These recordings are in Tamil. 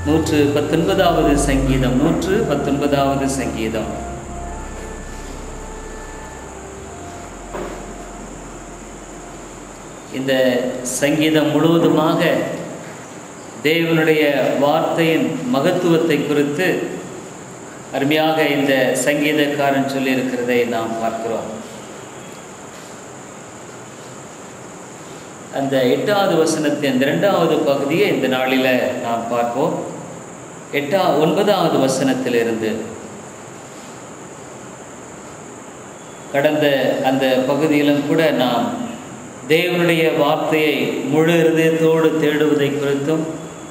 நூற்று பத்தொன்பதாவது சங்கீதம் நூற்று பத்தொன்பதாவது சங்கீதம் இந்த சங்கீதம் முழுவதுமாக தேவனுடைய வார்த்தையின் மகத்துவத்தை குறித்து அருமையாக இந்த சங்கீதக்காரன் சொல்லியிருக்கிறதை நாம் பார்க்கிறோம் அந்த எட்டாவது வசனத்தின் இரண்டாவது பகுதியை இந்த நாளில் நாம் பார்ப்போம் எட்டா ஒன்பதாவது வசனத்திலிருந்து கடந்த அந்த பகுதியிலும் கூட நாம் தேவனுடைய வார்த்தையை முழு இருதயத்தோடு தேடுவதை குறித்தும்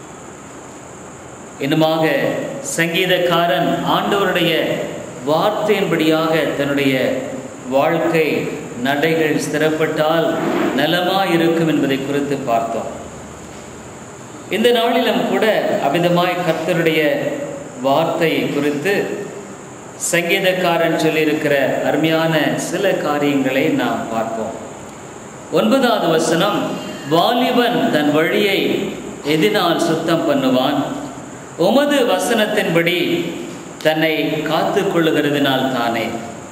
இன்னுமாக சங்கீதக்காரன் ஆண்டவருடைய வார்த்தையின்படியாக தன்னுடைய வாழ்க்கை நடைகள் ஸ்திரப்பட்டால் நலமாய் இருக்கும் என்பதை குறித்து பார்த்தோம் இந்த நாளிலும் கூட அமிதமாய் கர்த்தருடைய வார்த்தை குறித்து சங்கீதக்காரன் சொல்லியிருக்கிற அருமையான சில காரியங்களை நாம் பார்ப்போம் ஒன்பதாவது வசனம் வாலிபன் தன் வழியை எதினால் சுத்தம் பண்ணுவான் உமது வசனத்தின்படி தன்னை காத்து கொள்ளுகிறதுனால் தானே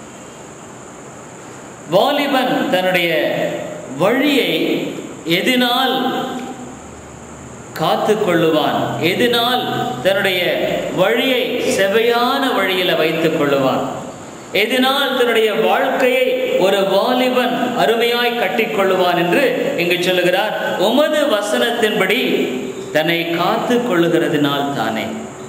வாலிபன் தன்னுடைய வழியை எதினால் காத்து கொள்ளுவான் எதினால் தன்னுடைய வழியை செவையான வழியில் வைத்துக் கொள்ளுவான் எதினால் தன்னுடைய வாழ்க்கையை ஒரு வாலிபன் அருமையாய் கட்டிக்கொள்ளுவான் என்று இங்கு சொல்லுகிறார் உமது வசனத்தின்படி தன்னை காத்து கொள்ளுகிறதுனால் தானே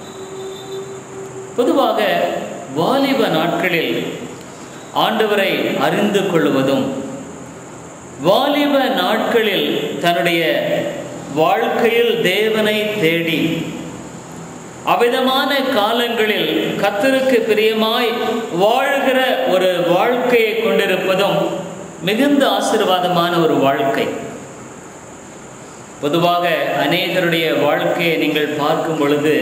பொதுவாக வாலிப நாட்களில் ஆண்டவரை அறிந்து கொள்வதும் வாலிப நாட்களில் தன்னுடைய வாழ்க்கையில் தேவனை தேடி அவ்விதமான காலங்களில் கத்தருக்கு பிரியமாய் வாழ்கிற ஒரு வாழ்க்கையை கொண்டிருப்பதும் மிகுந்த ஆசீர்வாதமான ஒரு வாழ்க்கை பொதுவாக அநேகருடைய வாழ்க்கையை நீங்கள் பார்க்கும் பொழுது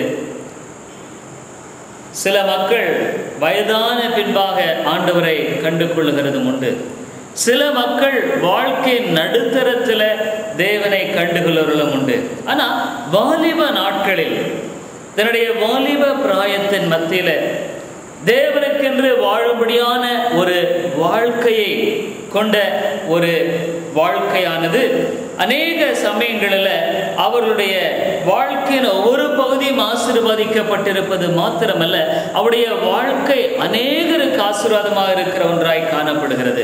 சில மக்கள் வயதான பின்பாக ஆண்டவரை கண்டு கொள்ளுகிறதும் உண்டு சில மக்கள் வாழ்க்கை நடுத்தரத்தில் தேவனை கண்டுகொள்ளுவர்களும் உண்டு ஆனால் வாலிப நாட்களில் தன்னுடைய வாலிப பிராயத்தின் மத்தியில் தேவனுக்கென்று வாழும்படியான ஒரு வாழ்க்கையை கொண்ட ஒரு வாழ்க்கையானது அநேக சமயங்களில் அவர்களுடைய வாழ்க்கையின் ஒவ்வொரு பகுதியும் ஆசீர்வதிக்கப்பட்டிருப்பது மாத்திரமல்ல அவருடைய வாழ்க்கை அநேகருக்கு ஆசீர்வாதமாக இருக்கிற ஒன்றாய் காணப்படுகிறது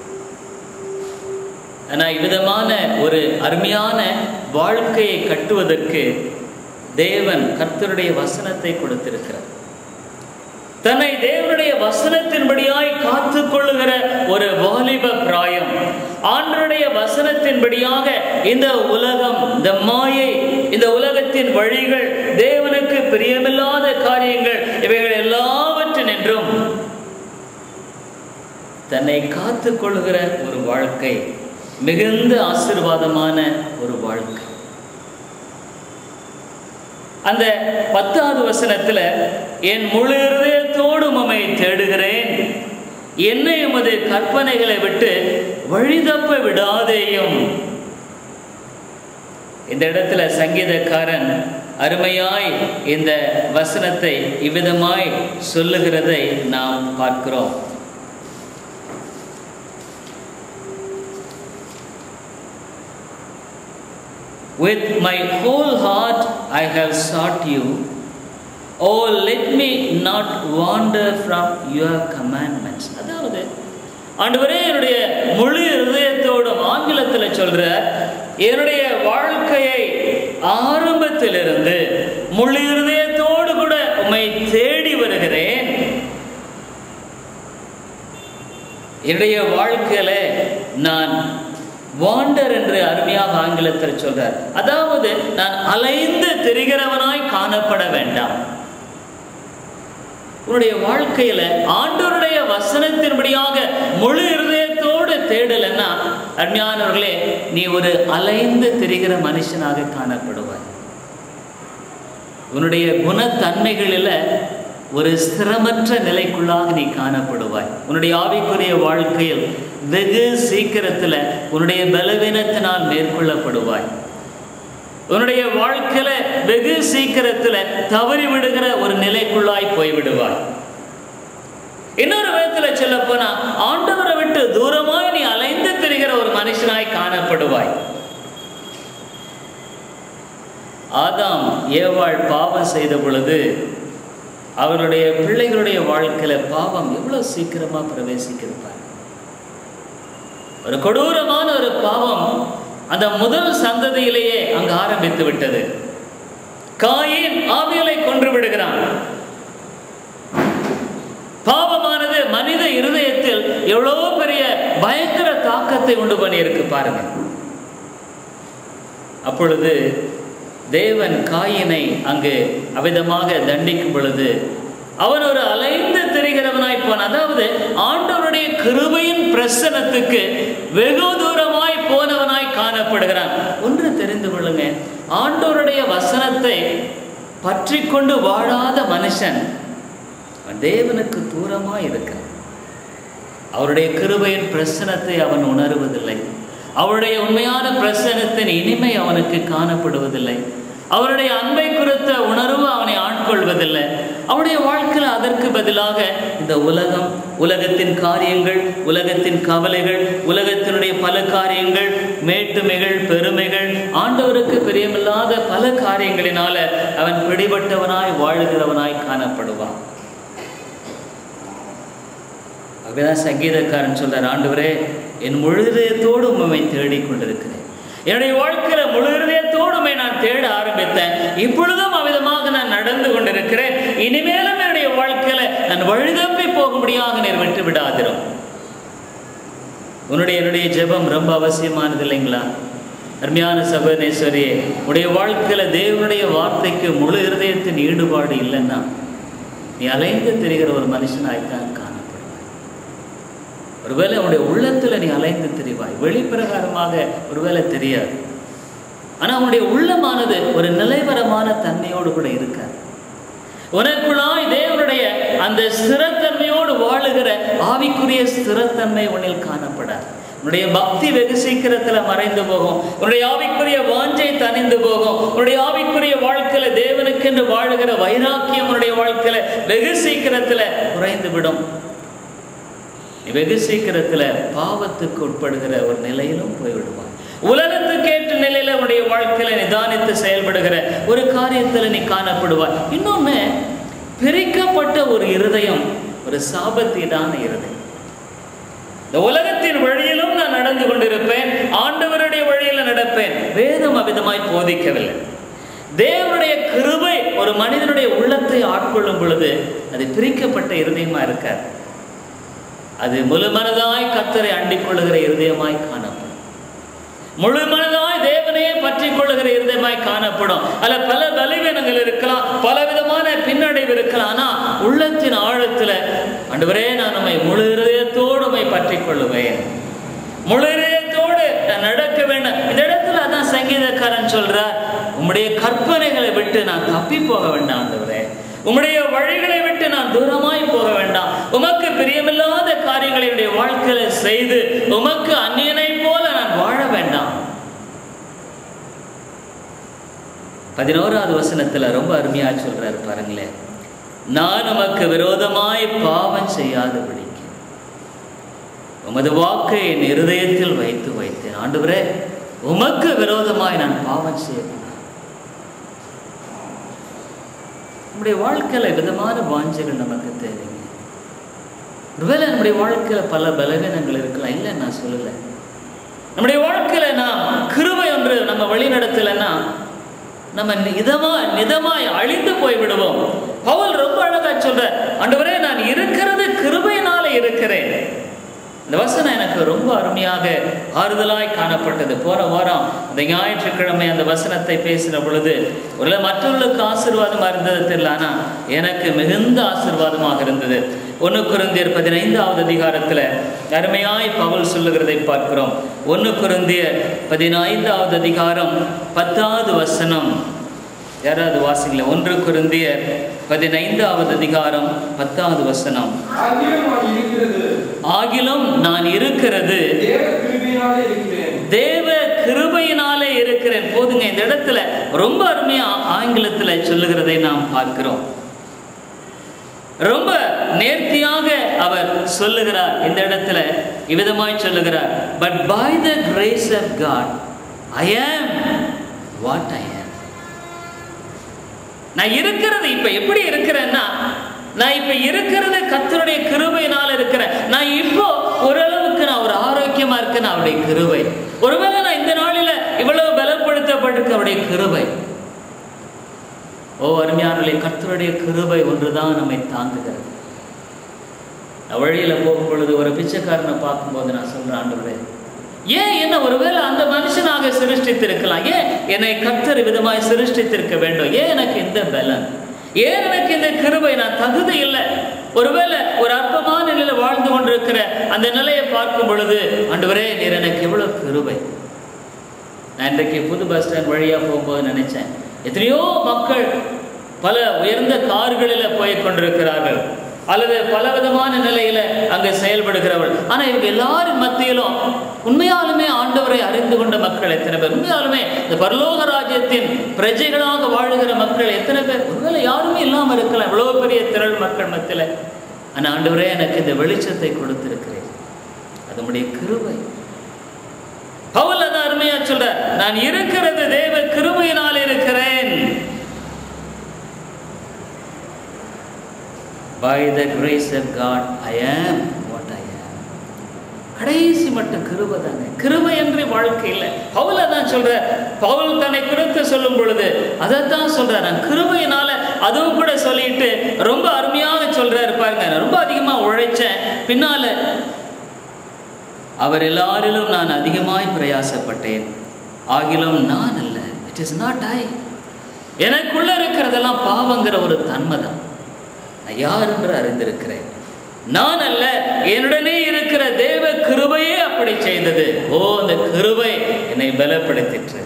ஆனால் இவ்விதமான ஒரு அருமையான வாழ்க்கையை கட்டுவதற்கு தேவன் கர்த்தருடைய வசனத்தை கொடுத்திருக்கிறார் தன்னை தேவனுடைய வசனத்தின்படியாய் காத்து கொள்ளுகிற ஒரு வாலிப பிராயம் ஆண்டருடைய வசனத்தின்படியாக இந்த உலகம் இந்த மாயை இந்த உலகத்தின் வழிகள் தேவனுக்கு பிரியமில்லாத காரியங்கள் இவைகள் எல்லாவற்றினின்றும் தன்னை காத்து கொள்ளுகிற ஒரு வாழ்க்கை மிகுந்த ஆசிர்வாதமான ஒரு வாழ்க்கை அந்த பத்தாவது வசனத்துல என் முழு இருதயத்தோடு உம்மை தேடுகிறேன் என்னை உமது கற்பனைகளை விட்டு வழிதப்ப விடாதேயும் இந்த இடத்துல சங்கீதக்காரன் அருமையாய் இந்த வசனத்தை இவ்விதமாய் சொல்லுகிறதை நாம் பார்க்கிறோம் With my whole heart I have sought you. Oh, let me not wander from your commandments. அதாவது ஆண்டவரே என்னுடைய முழு இருதயத்தோடும் ஆங்கிலத்தில் சொல்ற என்னுடைய வாழ்க்கையை ஆரம்பத்திலிருந்து முழு இருதயத்தோடு கூட உம்மை தேடி வருகிறேன் என்னுடைய வாழ்க்கையில நான் வாண்டர் என்று அருமையாக ஆங்கிலத்தில் சொல்றார் அதாவது நான் அலைந்து திரிகிறவனாய் காணப்பட வேண்டாம் உன்னுடைய வாழ்க்கையில ஆண்டவருடைய வசனத்தின்படியாக முழு இருதயத்தோடு தேடலன்னா அருமையானவர்களே நீ ஒரு அலைந்து திரிகிற மனுஷனாக காணப்படுவாய் உன்னுடைய குணத்தன்மைகளில் ஒரு ஸ்திரமற்ற நிலைக்குள்ளாக நீ காணப்படுவாய் உன்னுடைய ஆவிக்குரிய வாழ்க்கையில் வெகு சீக்கிரத்தில் உன்னுடைய பலவீனத்தினால் மேற்கொள்ளப்படுவாய் உன்னுடைய வாழ்க்கையில வெகு சீக்கிரத்துல தவறி விடுகிற ஒரு நிலைக்குள்ளாய் போய்விடுவாய் இன்னொரு விதத்துல சொல்ல போனா ஆண்டவரை விட்டு தூரமாய் நீ அலைந்து திரிகிற ஒரு மனுஷனாய் காணப்படுவாய் ஆதாம் ஏவாள் பாவம் செய்த பொழுது அவருடைய பிள்ளைகளுடைய வாழ்க்கையில பாவம் எவ்வளவு சீக்கிரமா பிரவேசிக்கிருப்பார் ஒரு கொடூரமான ஒரு பாவம் அந்த முதல் சந்ததியிலேயே அங்கு ஆரம்பித்து விட்டது காயின் ஆவியலை கொன்று விடுகிறான் பாவமானது மனித இருதயத்தில் எவ்வளவு பெரிய பயங்கர தாக்கத்தை உண்டு பண்ணி இருக்கு பாருங்க அப்பொழுது தேவன் காயினை அங்கு அவிதமாக தண்டிக்கும் பொழுது அவன் ஒரு அலைந்து திரிகிறவனாய் போனான் அதாவது ஆண்டவருடைய கிருபையின் பிரசனத்துக்கு வெகு தூரமாய் போனவனாய் காணப்படுகிறான் ஒன்று தெரிந்து கொள்ளுங்க ஆண்டவருடைய வசனத்தை பற்றி கொண்டு வாழாத மனுஷன் அவன் தேவனுக்கு தூரமாய் இருக்கான் அவருடைய கிருபையின் பிரசனத்தை அவன் உணருவதில்லை அவருடைய உண்மையான பிரசனத்தின் இனிமை அவனுக்கு காணப்படுவதில்லை அவருடைய அன்பை குறித்த உணர்வு அவனை ஆட்கொள்வதில்லை அவருடைய வாழ்க்கையில் அதற்கு பதிலாக இந்த உலகம் உலகத்தின் காரியங்கள் உலகத்தின் கவலைகள் உலகத்தினுடைய பல காரியங்கள் மேட்டுமைகள் பெருமைகள் ஆண்டவருக்கு பிரியமில்லாத பல காரியங்களினால அவன் பிடிபட்டவனாய் வாழுகிறவனாய் காணப்படுவான் அப்படிதான் சங்கீதக்காரன் சொல்றார் ஆண்டவரே என் முழு இதயத்தோடு உண்மை தேடிக் கொண்டிருக்கிறேன் என்னுடைய வாழ்க்கையில முழு இதயத்தோடு உம்மை நான் தேட ஆரம்பித்தேன் இப்பொழுதும் அவ்விதமாக நான் நடந்து கொண்டிருக்கிறேன் இனிமேலும் என்னுடைய வாழ்க்கையில நான் வழிதப்பி போகும்படியாக நீர் விட்டு விடாதிரும் உன்னுடைய என்னுடைய ஜெபம் ரொம்ப அவசியமானது இல்லைங்களா அருமையான சகோதரேஸ்வரியே உடைய வாழ்க்கையில தேவனுடைய வார்த்தைக்கு முழு இருதயத்தின் ஈடுபாடு இல்லைன்னா நீ அலைந்து தெரிகிற ஒரு மனுஷனாய்த்தான் காணப்படுவாய் ஒருவேளை உன்னுடைய உள்ளத்துல நீ அலைந்து தெரிவாய் வெளிப்பிரகாரமாக ஒருவேளை தெரியாது ஆனா உன்னுடைய உள்ளமானது ஒரு நிலைவரமான தன்மையோடு கூட இருக்காது உனக்குள்ளாய் தேவனுடைய அந்த ஸ்திரத்தன்மையோடு வாழுகிற ஆவிக்குரிய ஸ்திரத்தன்மை உன்னில் காணப்படாது உன்னுடைய பக்தி வெகு சீக்கிரத்துல மறைந்து போகும் உன்னுடைய ஆவிக்குரிய வாஞ்சை தணிந்து போகும் உன்னுடைய ஆவிக்குரிய வாழ்க்கையில தேவனுக்கென்று வாழுகிற வைராக்கியம் உன்னுடைய வாழ்க்கையில வெகு சீக்கிரத்துல குறைந்து விடும் நீ வெகு சீக்கிரத்துல பாவத்துக்கு உட்படுகிற ஒரு நிலையிலும் போய்விடுவான் உலகத்துக்கேற்ற நிலையில உன்னுடைய வாழ்க்கையில நிதானித்து செயல்படுகிற ஒரு காரியத்துல நீ காணப்படுவாய் இன்னொன்னு பிரிக்கப்பட்ட ஒரு இருதயம் ஒரு சாபத்தீடான இருதயம் இந்த உலகத்தின் வழியிலும் நான் நடந்து கொண்டிருப்பேன் ஆண்டவருடைய வழியில நடப்பேன் வேதம் அவிதமாய் போதிக்கவில்லை தேவனுடைய கிருபை ஒரு மனிதனுடைய உள்ளத்தை ஆட்கொள்ளும் பொழுது அது பிரிக்கப்பட்ட இருதயமா இருக்காது அது முழு மனதாய் கத்தரை அண்டிக் கொள்ளுகிற இருதயமாய் காணப்படும் முழு மனதாய் தேவனையே பற்றி கொள்ளுகிற இருதயமாய் காணப்படும் அல்ல பல பலவீனங்கள் இருக்கலாம் பல விதமான பின்னடைவு இருக்கலாம் ஆனா உள்ளத்தின் ஆழத்துல ஆண்டவரே நான் நம்மை முழு இருதயத்தோடு உம்மை பற்றி கொள்ளுவேன் முழு இதயத்தோடு நான் நடக்க வேண்டும் இந்த இடத்துல அதான் சங்கீதக்காரன் சொல்றார் உம்முடைய கற்பனைகளை விட்டு நான் தப்பி போக வேண்டாம் ஆண்டவரே உம்முடைய வழிகளை விட்டு நான் தூரமாய் போக வேண்டாம் உமக்கு பிரியமில்லாத காரியங்களை என்னுடைய வாழ்க்கையில செய்து உமக்கு அந்நியனை போல நான் வாழ வேண்டாம் பதினோராவது வசனத்துல ரொம்ப அருமையா சொல்றாரு பாருங்களேன் நான் உமக்கு விரோதமாய் பாவம் செய்யாதபடிக்கு உமது வாக்கை என் இருதயத்தில் வைத்து வைத்தேன் ஆண்டவரே உமக்கு விரோதமாய் நான் பாவம் செய்யக்கூடாது நம்முடைய வாழ்க்கையில விதமான வாஞ்சைகள் நமக்கு தேவைங்க ஒருவேளை நம்முடைய வாழ்க்கையில பல பலவீனங்கள் இருக்கலாம் இல்லை நான் சொல்லலை நம்முடைய வாழ்க்கையில நாம் கிருபை ஒன்று நம்ம வழி நடத்தலைன்னா நம்ம நிதமா நிதமாய் அழிந்து போய் விடுவோம் பவுல் ரொம்ப அழகா சொல்ற ஆண்டவரே நான் இருக்கிறது கிருபையினால இருக்கிறேன் இந்த வசனம் எனக்கு ரொம்ப அருமையாக ஆறுதலாய் காணப்பட்டது போன வாரம் இந்த ஞாயிற்றுக்கிழமை அந்த வசனத்தை பேசின பொழுது ஒரு மற்றவர்களுக்கு ஆசீர்வாதமாக இருந்தது தெரியல ஆனா எனக்கு மிகுந்த ஆசீர்வாதமாக இருந்தது ஒன்று குருந்தியர் பதினைந்தாவது அதிகாரத்தில் அருமையாய் பவுல் சொல்லுகிறதை பார்க்கிறோம் ஒன்று குருந்தியர் பதினைந்தாவது அதிகாரம் பத்தாவது வசனம் யாராவது வாசிங்கள ஒன்று குருந்தியர் பதினைந்தாவது அதிகாரம் பத்தாவது வசனம் ஆகிலும் நான் இருக்கிறது ஆகிலும் நான் இருக்கிறது தேவ கிருபையினாலே இருக்கிறேன் தேவ கிருபையினாலே இருக்கிறேன் போதுங்க இந்த இடத்துல ரொம்ப அருமையா ஆங்கிலத்துல சொல்லுகிறதை நாம் பார்க்கிறோம் ரொம்ப நேர்த்தியாக அவர் சொல்லுகிறார் இந்த இடத்துல இவ்விதமாய் சொல்லுகிறார் but by the grace of God I am what ஐ ஆம் நான் இருக்கிறது இப்ப எப்படி இருக்கிறேன்னா நான் இப்ப இருக்கிறது கத்தருடைய கிருபையினால் இருக்கிறேன் நான் இப்போ ஓரளவுக்கு நான் ஒரு ஆரோக்கியமா இருக்கேன் அவருடைய கிருபை ஒருவேளை நான் இந்த நாளில இவ்வளவு பலப்படுத்தப்பட்டிருக்க அவருடைய கிருபை ஓ அருமையானே கர்த்தருடைய கிருபை ஒன்றுதான் நம்மை தாங்குகிறது நான் வழியில போகும் பொழுது ஒரு பிச்சைக்காரனை பார்க்கும்போது நான் சொல்றேன் ஆண்டவரே ஏன் என்ன ஒருவேளை அந்த மனுஷனாக சிருஷ்டித்திருக்கலாம் ஏன் என்னை கர்த்தர் விதமாய் சிருஷ்டித்திருக்க வேண்டும் ஏன் எனக்கு இந்த பலன் ஏன் எனக்கு இந்த கிருபை நான் தகுதி இல்லை ஒருவேளை ஒரு அற்பமான நிலையில வாழ்ந்து கொண்டிருக்கிற அந்த நிலையை பார்க்கும் பொழுது ஆண்டவரே நீர் எனக்கு எவ்வளவு கிருபை நான் இன்றைக்கு புது பஸ் ஸ்டாண்ட் வழியாக போகும்போது நினைச்சேன் எத்தனையோ மக்கள் பல உயர்ந்த கார்களில் போய் கொண்டிருக்கிறார்கள் அல்லது பல விதமான நிலையில அங்கே செயல்படுகிறவர்கள் ஆனா இவங்க எல்லாரும் மத்தியிலும் உண்மையாலுமே ஆண்டவரை அறிந்து கொண்ட மக்கள் எத்தனை பேர் உண்மையாலுமே இந்த பரலோக ராஜ்யத்தின் பிரஜைகளாக வாழுகிற மக்கள் எத்தனை பேர் ஒருவேளை யாருமே இல்லாம இருக்கலாம் இவ்வளவு பெரிய திரள் மக்கள் மத்தியில ஆனா ஆண்டவரே எனக்கு இந்த வெளிச்சத்தை கொடுத்திருக்கிறேன் அது உம்முடைய கிருபை பவுல் அதான் அருமையா சொல்ற நான் இருக்கிறது தேவ கிருபையினால் இருக்கிறேன் by the grace of God I am what I am கடைசி மட்டும் கிருபை தாங்க கிருபை என்று வாழ்க்கை இல்லை பவுல தான் சொல்ற பவுல் தன்னை குறித்து சொல்லும் பொழுது அதைத்தான் சொல்ற நான் கிருபையினால அதுவும் கூட சொல்லிட்டு ரொம்ப அருமையாக சொல்றாரு பாருங்க நான் ரொம்ப அதிகமா உழைச்சேன் பின்னால அவர் எல்லாரிலும் நான் அதிகமாய் பிரயாசப்பட்டேன் ஆகிலும் நான் அல்ல இட் இஸ் நாட் ஐ எனக்குள்ள இருக்கிறதெல்லாம் பாவங்கிற ஒரு தன்மை தான் நான் யார் என்று அறிந்திருக்கிறேன் நான் அல்ல என்னுடனே இருக்கிற தேவ கிருபையே அப்படி செய்தது ஓ அந்த கிருபை என்னை பலப்படுத்திற்று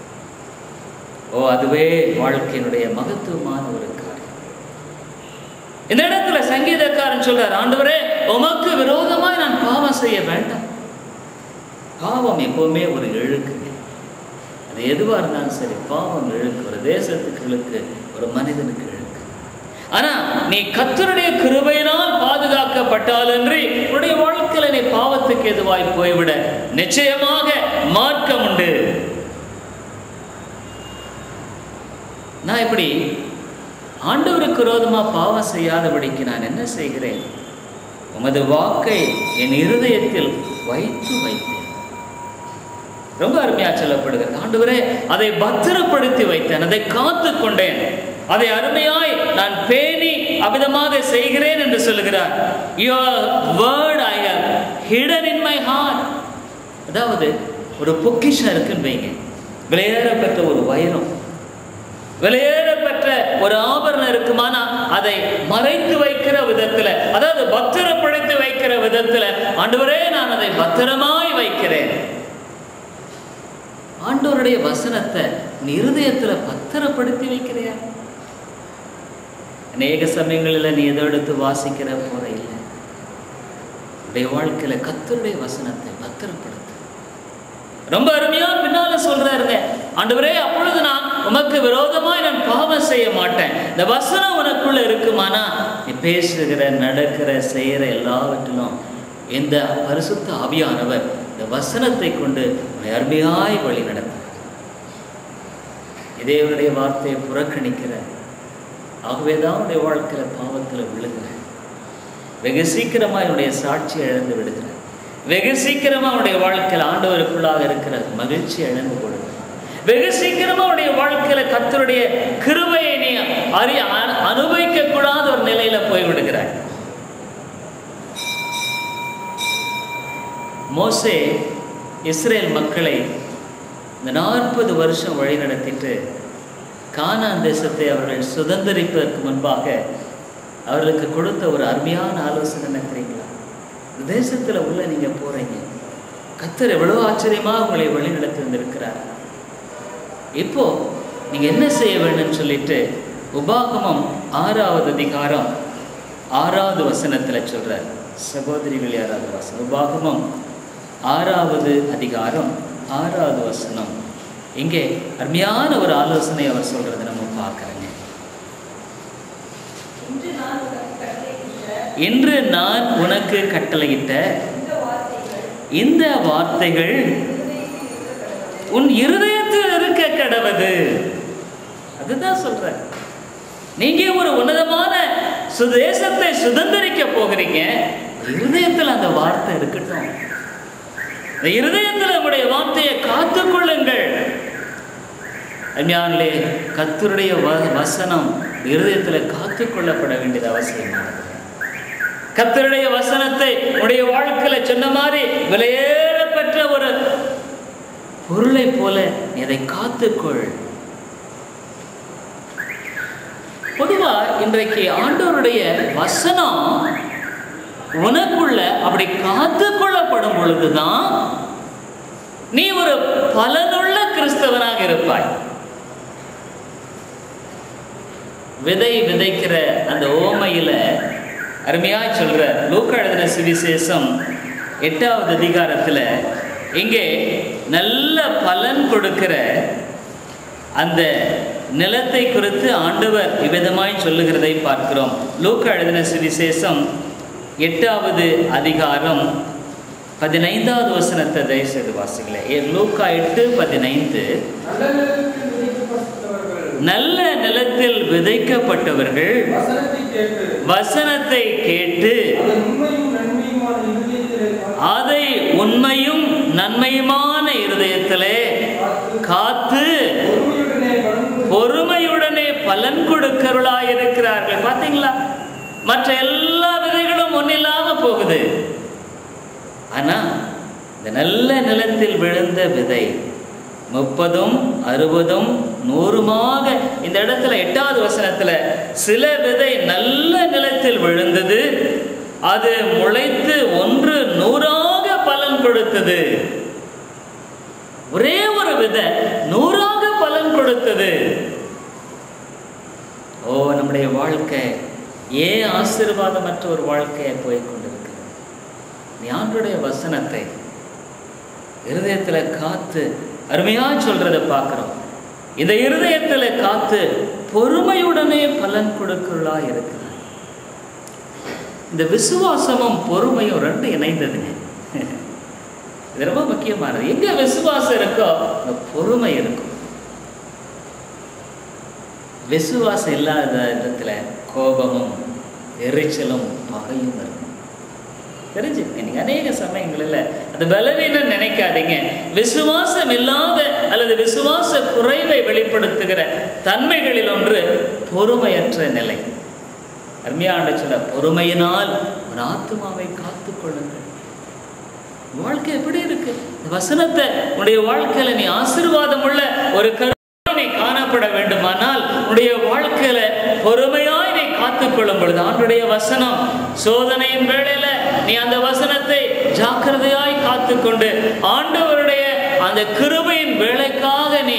ஓ அதுவே வாழ்க்கையினுடைய மகத்துவமான ஒரு காரியம் இந்த இடத்துல சங்கீதக்காரன் சொல்றார் ஆண்டவரே உமக்கு விரோதமாய் நான் பாவம் செய்ய வேண்டாம் பாவம் எப்பவுமே ஒரு இழுக்குங்க அது எதுவாக இருந்தாலும் சரி பாவம் இழுக்கு ஒரு தேசத்துக்கு இழுக்கு ஒரு மனிதனுக்கு இழுக்கு ஆனா நீ கத்தருடைய கிருபையினால் பாதுகாக்கப்பட்டாலன்றி உன்னுடைய வாழ்க்கையில நீ பாவத்துக்கு எதுவாய் போய்விட நிச்சயமாக மார்க்கம் உண்டு நான் இப்படி ஆண்டவருக்கு விரோதமா பாவம் செய்யாதபடிக்கு நான் என்ன செய்கிறேன் உமது வாக்கை என் இருதயத்தில் வைத்து வைத்தேன் ரொம்ப அருமையா சொல்லப்படுகிறது ஆண்டவரே அதை பத்திரப்படுத்தி வைத்தேன் அதை காத்து கொண்டேன் அதை அருமையாய் நான் பேணி அவிதமாக செய்கிறேன் என்று சொல்லுகிறார் your word I have hidden in my heart அதாவது ஒரு பொக்கிஷம் இருக்குன்னு வைங்க விலையேறப்பட்ட ஒரு வைரம் விலையேறப்பட்ட ஒரு ஆபரணம் இருக்குமானா அதை மறைத்து வைக்கிற விதத்துல அதாவது பத்திரப்படுத்தி வைக்கிற விதத்துல ஆண்டவரே நான் அதை பத்திரமாய் வைக்கிறேன் ஆண்டவருடைய வசனத்தை நீ இருதயத்துல பத்திரப்படுத்தி வைக்கிறியா அநேக சமயங்களில் நீ எதை எடுத்து வாசிக்கிற போற இல்லை உடைய வாழ்க்கையில கத்தருடைய வசனத்தை பத்திரப்படுத்து ரொம்ப அருமையா பின்னால சொல்றாருங்க ஆண்டவரே அப்பொழுது நான் உமக்கு விரோதமாய் நான் பாவம் செய்ய மாட்டேன் இந்த வசனம் உனக்குள்ள இருக்குமானா நீ பேசுகிற நடக்கிற செய்யற எல்லாவற்றிலும் இந்த பரிசுத்த ஆவியானவர் இந்த வசனத்தை கொண்டு உன்னை அருமையாய் வழி நடத்துகிறார் இதேவருடைய வார்த்தையை புறக்கணிக்கிற ஆகவே தான் உன்னுடைய வாழ்க்கையில பாவத்தில் விழுகிற வெகு சீக்கிரமா என்னுடைய சாட்சி இழந்து விடுகிற வெகு சீக்கிரமா அவனுடைய வாழ்க்கையில் ஆண்டவருக்குள்ளாக இருக்கிற மகிழ்ச்சி இழந்து கொடுங்க வெகு சீக்கிரமா அவனுடைய வாழ்க்கையில கத்தருடைய கிருபையை நீ அறி அனுபவிக்க கூடாத ஒரு நிலையில போய் விடுகிறாய் மோசே இஸ்ரேல் மக்களை இந்த நாற்பது வருஷம் வழி நடத்திட்டு கானான் தேசத்தை அவர்கள் சுதந்திரிப்பதற்கு முன்பாக அவர்களுக்கு கொடுத்த ஒரு அருமையான ஆலோசனை என்ன தெரியுங்களா இந்த தேசத்தில் உள்ள நீங்கள் போகிறீங்க கத்தர் எவ்வளோ ஆச்சரியமாக உங்களை வழி நடத்தி வந்திருக்கிறார் இப்போ நீங்கள் என்ன செய்ய வேண்டும்னு சொல்லிட்டு உபாகமம் ஆறாவது அதிகாரம் ஆறாவது வசனத்தில் சொல்கிறார் சகோதரிகள் யாராவது வாசம் உபாகமம் ஆறாவது அதிகாரம் ஆறாவது வசனம் இங்கே அருமையான ஒரு ஆலோசனை அவர் சொல்றதை நம்ம பார்க்குறோங்க இன்று நான் உனக்கு கட்டளையிட்ட இன்று நான் உனக்கு கட்டளையிட்ட இந்த வார்த்தைகள் இந்த வார்த்தைகள் உன் இருதயத்தில் இருக்க கடவது அதுதான் சொல்றேன் நீங்க ஒரு உன்னதமான சுதேசத்தை சுதந்திரிக்க போகிறீங்க இருதயத்தில் அந்த வார்த்தை இருக்கட்டும் இந்த இருதயத்தில் உங்களுடைய வார்த்தையை காத்துக்கொள்ளுங்கள் அஞ்ஞானிலே கத்தருடைய வ- வசனம் இருதயத்தில் காத்துக்கொள்ளப்பட வேண்டியது அவசியமானது கத்தருடைய வசனத்தை உடைய வாழ்க்கையில சொன்ன மாதிரி விலையேறப்பெற்ற ஒரு பொருளை போல நீ அதை காத்துக்கொள் பொதுவா இன்றைக்கு ஆண்டவருடைய வசனம் உனக்குள்ள அப்படி காத்துக்கொள்ளப்படும் பொழுதுதான் நீ ஒரு பலனுள்ள கிறிஸ்தவனாக இருப்பாய் விதை விதைக்கிற அந்த ஓமையில அருமையாய் சொல்ற லூக்கா எழுதின சுவிசேஷம் எட்டாவது அதிகாரத்துல இங்கே நல்ல பலன் கொடுக்கிற அந்த நிலத்தை குறித்து ஆண்டவர் இவ்விதமாய் சொல்லுகிறதை பார்க்கிறோம் லூக்கா எழுதின சுவிசேஷம் எட்டாவது அதிகாரம் பதினைந்தாவது வசனத்தை தயவுசெய்து வாசிங்களே ஏ, லூக்கா எட்டு பதினைந்து நல்ல நிலத்தில் விதைக்கப்பட்டவர்கள் நல்ல நிலத்தில் விதைக்கப்பட்டவர்கள் வசனத்தை கேட்டு வசனத்தை அதன் உண்மையும் நன்மையுமான இருதயத்திலே அதை உண்மையும் நன்மையுமான இருதயத்திலே காத்து காத்து பொறுமையுடனே பலன் கொடு- பொறுமையுடனே பலன் கொடுக்கிறவர்களாய் இருக்கிறார்கள் பார்த்தீங்களா மற்ற எல்லா விதைகளும் ஒன்றில்லாம போகுது ஆனா இந்த நல்ல நிலத்தில் விழுந்த விதை முப்பதும் அறுபதும் நூறுமாக இந்த இடத்துல எட்டாவது வசனத்துல சில விதை நல்ல நிலத்தில் விழுந்தது அது முளைத்து ஒன்று நூறாக பலன் கொடுத்தது ஒரே ஒரு விதை நூறாக பலன் கொடுத்தது ஓ நம்முடைய வாழ்க்கை ஏன் ஆசீர்வாதமற்ற ஒரு வாழ்க்கையை போய் கொண்டிருக்கு நீ ஆண்டுடைய வசனத்தை இருதயத்துல காத்து அருமையா சொல்றதை பார்க்கிறோம் இந்த இருதயத்துல காத்து பொறுமையுடனே பலன் கொடுக்கிறா இருக்கிறார் இந்த விசுவாசமும் பொறுமையும் ரெண்டு இணைந்ததுங்க இது ரொம்ப முக்கியமானது எங்க விசுவாசம் இருக்கோ அங்க பொறுமை இருக்கும் விசுவாசம் இல்லாத இடத்துல கோபமும் எரிச்சலும் பகையும் இருக்கும் தெரிஞ்சுக்கங்க நீங்க அநேக சமயங்களில் அது பலவீனம் நினைக்காதீங்க விசுவாசம் இல்லாத அல்லது விசுவாச குறைவை வெளிப்படுத்துகிற தன்மைகளில் ஒன்று பொறுமையற்ற நிலை அருமையான சொல்ல பொறுமையினால் ஒரு ஆத்மாவை காத்துக் கொள்ளுங்கள் வாழ்க்கை எப்படி இருக்கு இந்த வசனத்தை உன்னுடைய வாழ்க்கையில நீ ஆசீர்வாதம் உள்ள ஒரு கருத்தை நீ காணப்பட வேண்டுமானால் உன்னுடைய வாழ்க்கையில பொறுமையாய் நீ காத்துக்கொள்ளும் பொழுது ஆண்டுடைய வசனம் சோதனையின் வேளையில நீ அந்த வசனத்தை ஜாக்கிரதையாய் காத்துக்கொண்டு ஆண்டவருடைய அந்த கிருபையின் வேலைக்காக நீ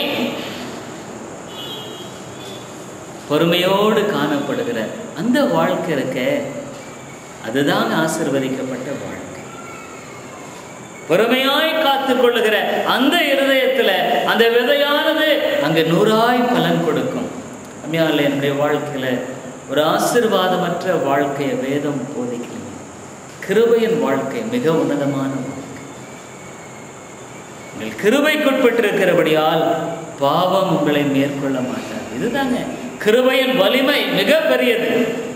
பொறுமையோடு காணப்படுகிற அந்த வாழ்க்கை இருக்க அதுதான் ஆசிர்வதிக்கப்பட்ட வாழ்க்கை பொறுமையாய் காத்துக் கொள்ளுகிற அந்த இருதயத்துல அந்த விதையானது அங்க நூறாய் பலன் கொடுக்கும் அம்மையால என்னுடைய வாழ்க்கையில ஒரு ஆசிர்வாதமற்ற வாழ்க்கையை வேதம் போதிக்கலைங்க கிருபையின் வாழ்க்கை மிக உன்னதமான வாழ்க்கை நீங்கள் கிருபைக்குட்பட்டிருக்கிறபடியால் பாவம் உங்களை மேற்கொள்ள மாட்டார் இதுதாங்க கிருபையின் வலிமை மிக பெரியது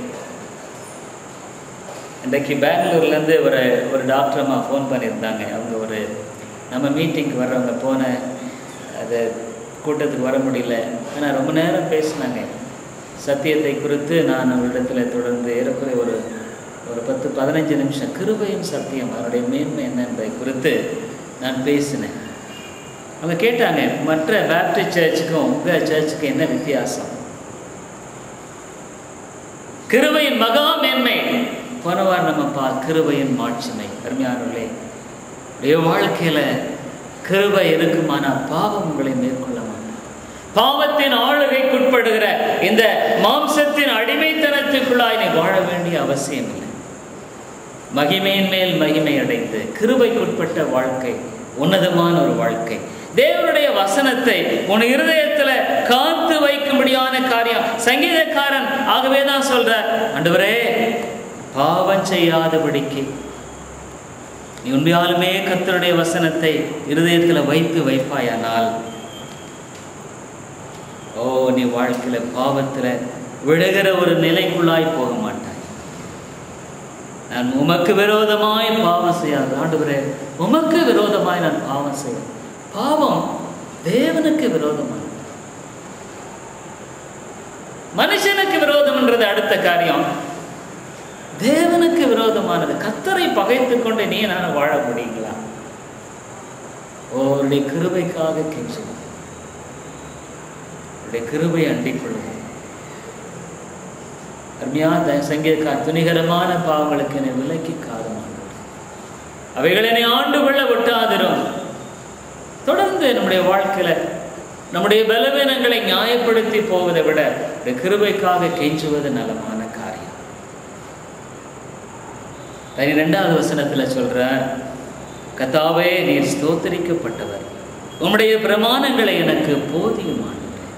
இன்றைக்கு பெங்களூர்லேருந்து ஒரு ஒரு டாக்டர் அம்மா ஃபோன் பண்ணியிருந்தாங்க அவங்க ஒரு நம்ம மீட்டிங்க்கு வர்றவங்க போன அது கூட்டத்துக்கு வர முடியல ஆனால் ரொம்ப நேரம் பேசினாங்க சத்தியத்தை குறித்து நான் அவரிடத்தில் தொடர்ந்து ஏறக்குறைய ஒரு ஒரு பத்து பதினஞ்சு நிமிஷம் கிருபையின் சத்தியம் அதனுடைய மேன்மை என்ன என்பதை குறித்து நான் பேசினேன் அவங்க கேட்டாங்க மற்ற பேப்டிஸ்ட் சர்ச்சுக்கும் உங்கள் சர்ச்சுக்கும் என்ன வித்தியாசம் கிருபையின் மகா மேன்மை போனவார் நம்ம பா கிருபையின் மாட்சிமை அருமையானவர்களே உடைய வாழ்க்கையில கிருபை இருக்குமானா பாவம் உங்களை மேற்கொள்ள மாட்டார் பாவத்தின் ஆளுகைக்குட்படுகிற இந்த மாம்சத்தின் அடிமைத்தனத்துக்குள்ளாய் நீ வாழ வேண்டிய அவசியம் இல்லை மகிமையின் மேல் மகிமை அடைந்து கிருபைக்குட்பட்ட வாழ்க்கை உன்னதமான ஒரு வாழ்க்கை தேவனுடைய வசனத்தை உன் இருதயத்துல காத்து வைக்கும்படியான காரியம் சங்கீதக்காரன் ஆகவே தான் சொல்ற ஆண்டவரே பாவம் செய்யாதபடிக்கு நீ உண்மையாலுமே கர்த்தருடைய வசனத்தை இருதயத்துல வைத்து வைப்பாயானால் ஓ நீ வாழ்க்கையில பாவத்துல விழுகிற ஒரு நிலைக்குள்ளாய் போக மாட்டாய் நான் உமக்கு விரோதமாய் பாவம் செய்யாது ஆண்டவரே உமக்கு விரோதமாய் நான் பாவம் செய்ய பாவம் தேவனுக்கு விரோதமானது மனுஷனுக்கு விரோதம்ன்றது அடுத்த காரியம் தேவனுக்கு விரோதமானது கத்தரை பகைத்து கொண்டு நீ நான் வாழ முடியுங்களா ஓருடைய கிருபைக்காக கெஞ்சுவோம் அவருடைய கிருபை அண்டிக் கொள்வோம் அருமையான சங்கீதக்கா துணிகரமான பாவங்களுக்கு என்னை விலக்கி காருமாங்க அவைகளை என்னை ஆண்டு கொள்ள விட்டாதிரும் தொடர்ந்து நம்முடைய வாழ்க்கையில நம்முடைய பலவீனங்களை நியாயப்படுத்தி போவதை விட இந்த கிருபைக்காக கெஞ்சுவது நலமான காரியம் பனிரெண்டாவது வசனத்துல சொல்றார் கத்தாவே நீர் ஸ்தோத்தரிக்கப்பட்டவர் உம்முடைய பிரமாணங்களை எனக்கு போதியுமானது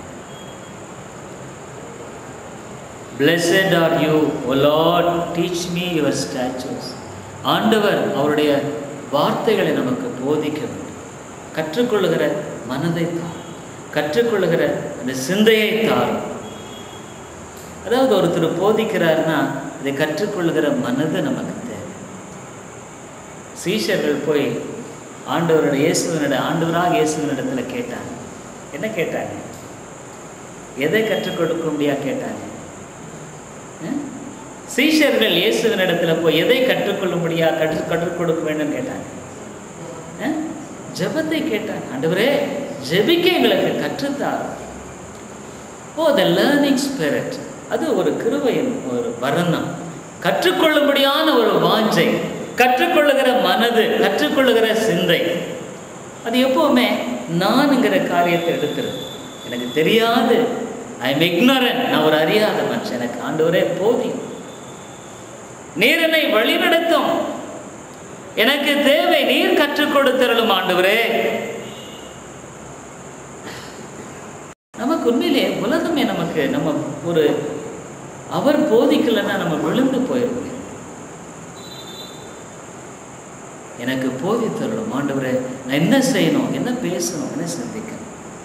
Blessed are you, O Lord, teach me your statutes. ஆண்டவர் அவருடைய வார்த்தைகளை நமக்கு போதிக்க வேண்டும் கற்றுக்கொள்ளுகிற மனதை தாரும் கற்றுக்கொள்ளுகிற அந்த சிந்தையை தாரும் அதாவது ஒருத்தர் போதிக்கிறாருன்னா அதை கற்றுக்கொள்ளுகிற மனது நமக்கு தேவை சீஷர்கள் போய் ஆண்டவரோட இயேசுவனிட ஆண்டவராக இயேசுவனிடத்துல கேட்டாங்க என்ன கேட்டாங்க எதை கற்றுக் கொடுக்க முடியா கேட்டாங்க அஹ்? சீஷர்கள் இயேசுவனிடத்துல போய் எதை கற்றுக்கொள்ளும்படியா கற்று கற்றுக் கொடுக்க வேண்டும் கேட்டாங்க அஹ்? ஜெபத்தை கேட்டாங்க ஆண்டவரே ஜெபிக்க எங்களுக்கு கற்றுத்தார் ஓ த லேர்னிங் ஸ்பிரிட் அது ஒரு கிருபையின் ஒரு வர்ணம் கற்றுக்கொள்ளும்படியான ஒரு வாஞ்சை கற்றுக்கொள்ளுகிற மனது கற்றுக்கொள்ளுகிற சிந்தை அது எப்பவுமே நானுங்கிற காரியத்தை எடுக்கிறது எனக்கு தெரியாது ஐ எம் ignorant நான் ஒரு அறியாத மனுஷன் எனக்கு ஆண்டவரே போதியும் நீர் என்னை வழிநடத்தும் எனக்கு தேவை நீர் கற்றுக் கொடுத்தருளும் ஆண்டவரே நமக்கு உண்மையிலே உலகமே நமக்கு நம்ம ஒரு அவர் போதிக்கலைன்னா நம்ம விழுந்து போயிருவோம் எனக்கு போதித்தருளும் ஆண்டவரே நான் என்ன செய்யணும் என்ன பேசணும் என்ன சிந்திக்கணும்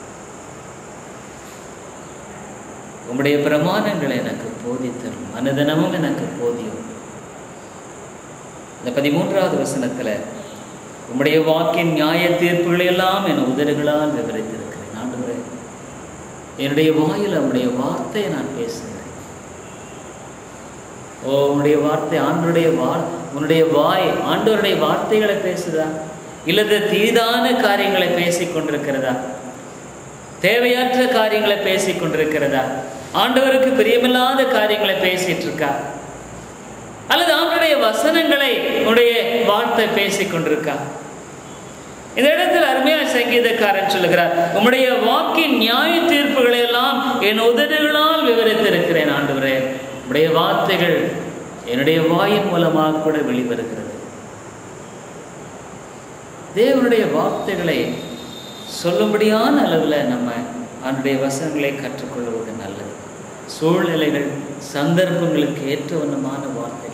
உம்முடைய பிரமாணங்களை எனக்கு போதித்தரும் அனுதினமும் எனக்கு போதியும் இந்த பதிமூன்றாவது வசனத்துல உம்முடைய வாக்கின் நியாய தீர்ப்புகளை எல்லாம் என் உதடுகளால் விவரித்திருக்கிறேன் ஆண்டவரே என்னுடைய வாயில் உம்முடைய வார்த்தையை நான் பேசுகிறேன் ஓ உன்னுடைய வார்த்தை ஆண்டவருடைய வா உன்னுடைய வாய் ஆண்டவருடைய வார்த்தைகளை பேசுதா இல்லது தீதான காரியங்களை பேசிக் கொண்டிருக்கிறதா தேவையற்ற காரியங்களை பேசிக் கொண்டிருக்கிறதா ஆண்டவருக்கு பிரியமில்லாத காரியங்களை பேசிட்டு இருக்கா அல்லது ஆண்டுடைய வசனங்களை உடைய வார்த்தை பேசிக் கொண்டிருக்கா இந்த இடத்தில் அருமையா சங்கீதக்காரன் சொல்லுகிறார் உம்முடைய வாக்கின் நியாய தீர்ப்புகளை எல்லாம் என் உதடுகளால் விவரித்திருக்கிறேன் ஆண்டவரே உம்முடைய வார்த்தைகள் என்னுடைய வாயின் மூலமாக கூட வெளிவருகிறது தேவனுடைய வார்த்தைகளை சொல்லும்படியான அளவில் நம்ம அவனுடைய வசனங்களை கற்றுக்கொள்வது நல்லது சூழ்நிலைகள் சந்தர்ப்பங்களுக்கு ஏற்ற வண்ணமான வார்த்தைகள்